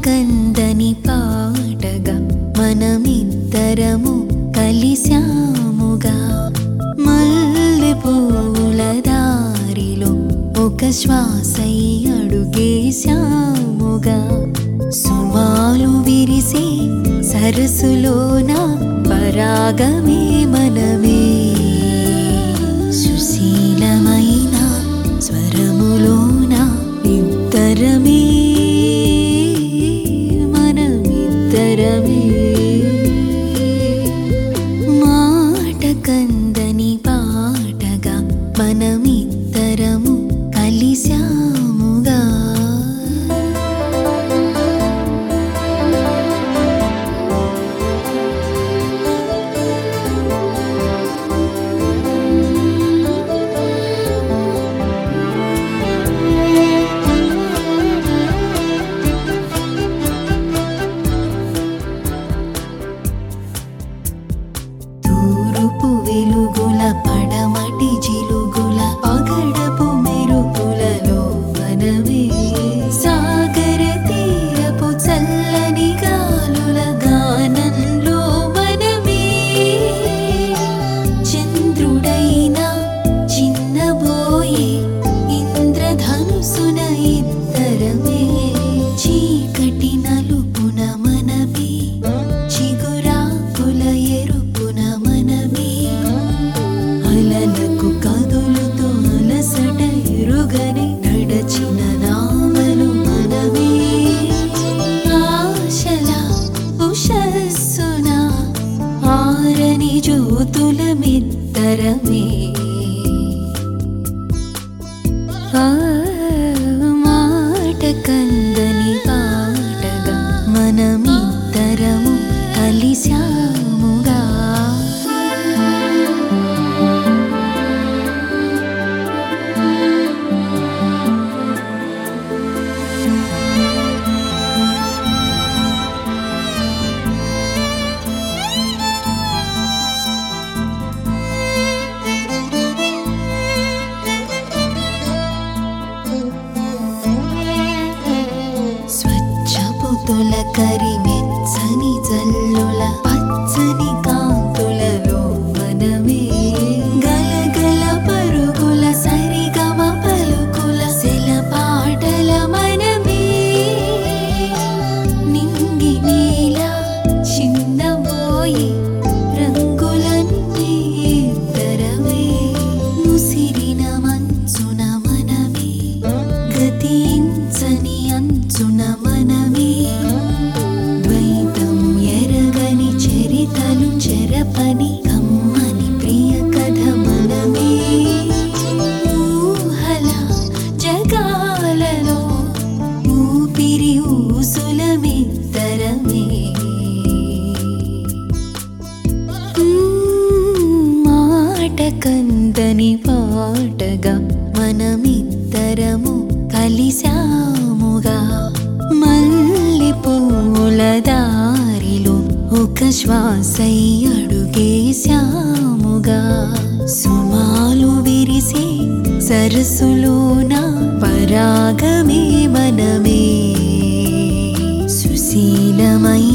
కందని పాటగా మనమిద్దరము కలిశాముగా మల్లె పూల దారిలో ఒక శ్వాసై అడుగేశాముగా సుమాలు విరిసే సరస్సులోన పరాగమే మనమే సుశీలమైన స్వరములోన ఇద్దరమే మనమిద్దరమే మాట కందని పాటగా మనమిద్దరము కలిశాముగా తూరుపు వెలుగుల పడమటి జిలుగుల పగడపు మెరుపులలో మనమే సాగర తీరపు చల్లని గాలుల గానంలో మనమే చంద్రుడైనా చిన్నబోయే ఇంద్రధనుసున ఇద్దరమే చీకటి నలుపున మనమే చిగురాకుల ఎరుపున మనమే అలలకు కదులుతూ అలసట ఎరుగని నడచిన నామలు మనమే ఆశల ఉషస్సున ఆరని జ్యోతుల మిత్తరమే ఆ మాట కందని పాటగా మనమిద్దరము కలిశాముగా స్వచ్ఛపు తొలకరి మెచ్చని జల్లుల పచ్చని కాంతులలో మనమే గలగల పరుగుల సరిగమ పలుకుల శిల పాటల మనమే నింగి నీల చిన్నబోయి రంగులన్నీ ఇద్దరమే ముసిరిన మంచున మనమే గతించని అంచున మనమే ద్వైతం ఎరగని చరితలు చెరపని కమ్మని ప్రియ కథ మనమే ఊహల జగాలలో ఊపిరి ఊసులమిద్దరమే మాట కందని పాటగా మనమిద్దరము కలిశాముగా మల్లె పూల దారిలో ఒక శ్వాసై అడుగేశాముగా సుమాలు విరిసే సరస్సులోన పరాగమే మనమే సుశీలమైన